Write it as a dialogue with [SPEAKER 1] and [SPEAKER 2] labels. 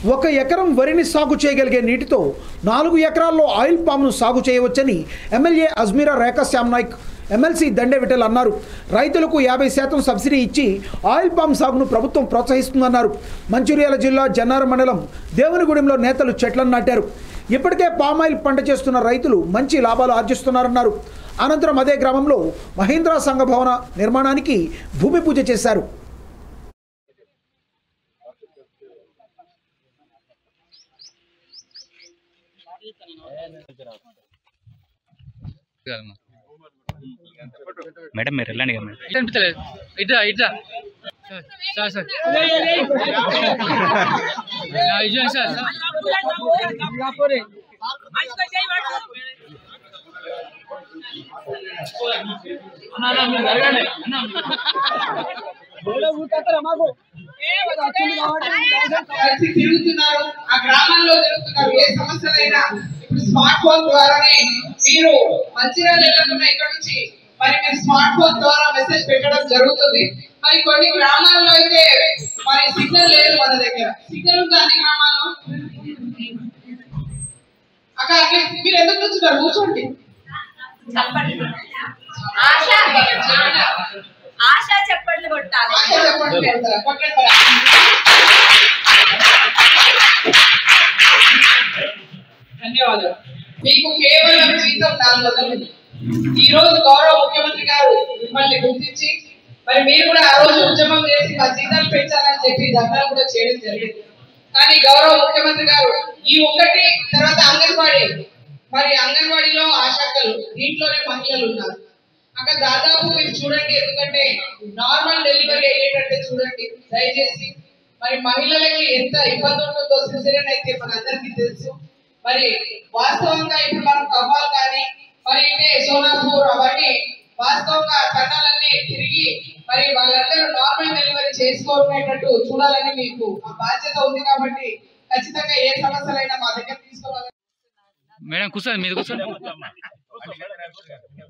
[SPEAKER 1] ఒక ఎకరం వరిని సాగు చేయగలిగే నీటితో నాలుగు ఎకరాల్లో ఆయిల్ పామ్ను సాగు చేయవచ్చని ఎమ్మెల్యే అజ్మీరా రేఖా శ్యామ్ నాయక్ ఎమ్మెల్సీ దండే విఠల్ అన్నారు రైతులకు యాభై శాతం సబ్సిడీ ఇచ్చి ఆయిల్ పామ్ సాగును ప్రభుత్వం ప్రోత్సహిస్తుందన్నారు మంచిర్యాల జిల్లా జన్నారం మండలం దేవునిగూడెంలో నేతలు చెట్లను నాటారు ఇప్పటికే పామ్ ఆయిల్ పంట చేస్తున్న రైతులు మంచి లాభాలు ఆర్జిస్తున్నారన్నారు అనంతరం అదే గ్రామంలో మహీంద్రా సంఘ భవన నిర్మాణానికి భూమి పూజ చేశారు
[SPEAKER 2] మేడం మీరు వెళ్ళండి కదా మేడం
[SPEAKER 3] అనిపించలేదు ఇట్లా ఇట్లా సార్ సార్ ఇదే సార్ అన్న అన్న మీరు జరగండి అన్న
[SPEAKER 4] కలిసి తిరుగుతున్నారు ఆ గ్రామంలో తిరుగుతున్నారు ఏ సమస్యలైనా ఇప్పుడు స్మార్ట్ ఫోన్ ద్వారానే మీరు మంచిర్యాల వెళ్ళకుండా ఇక్కడ నుంచి మరి మీరు స్మార్ట్ ఫోన్ ద్వారా మెసేజ్ పెట్టడం జరుగుతుంది మరి కొన్ని గ్రామాల్లో అయితే మరి సిగ్నల్ లేదు మన దగ్గర సిగ్నల్ ఉందా అన్ని గ్రామాల్లో అక్క మీరు- మీరు ఎందుకు కూర్చున్నారు కూర్చోండి
[SPEAKER 5] ఆశ ఆశ చెప్పండి కొట్టాలి
[SPEAKER 4] ఆశ చెప్పండి పెడతారా? కొట్టండి మరి. ధన్యవాదాలు మీకు కేవలం జీతం నాలుగు వందలు ఈ రోజు గౌరవ ముఖ్యమంత్రి గారు మిమ్మల్ని గుర్తించి మరి మీరు కూడా ఆ రోజు ఉద్యమం చేసి మా జీతాలు పెంచాలని చెప్పి ధర్నాలు కూడా చేయడం జరిగింది కానీ గౌరవ ముఖ్యమంత్రి గారు ఈ ఒక్కటి తర్వాత అంగన్వాడీ మరి అంగన్వాడీలో ఆశాకలు దీంట్లోనే మహిళలు ఉన్నారు అక్కడ దాదాపు మీరు చూడండి ఎందుకంటే నార్మల్ డెలివరీ అయ్యేటట్టే చూడండి దయచేసి మరి మహిళలకి ఎంత ఇబ్బంది ఉంటుందో సిజరియన్ అయితే మనందరికీ తెలుసు మరి వాస్తవంగా ఇప్పుడు మనం కవ్వాల్ కానీ మరి ఇటే సోనాపూర్ అవన్నీ వాస్తవంగా తండాలన్నీ తిరిగి మరి వాళ్ళందరూ నార్మల్ డెలివరీ చేసుకోనేటట్టు చూడాలని మీకు ఆ బాధ్యత ఉంది కాబట్టి ఖచ్చితంగా ఏ సమస్యలైనా మా దగ్గర తీసుకోవాలి
[SPEAKER 3] మేడం కూర్చోండి మీరు కూర్చోండి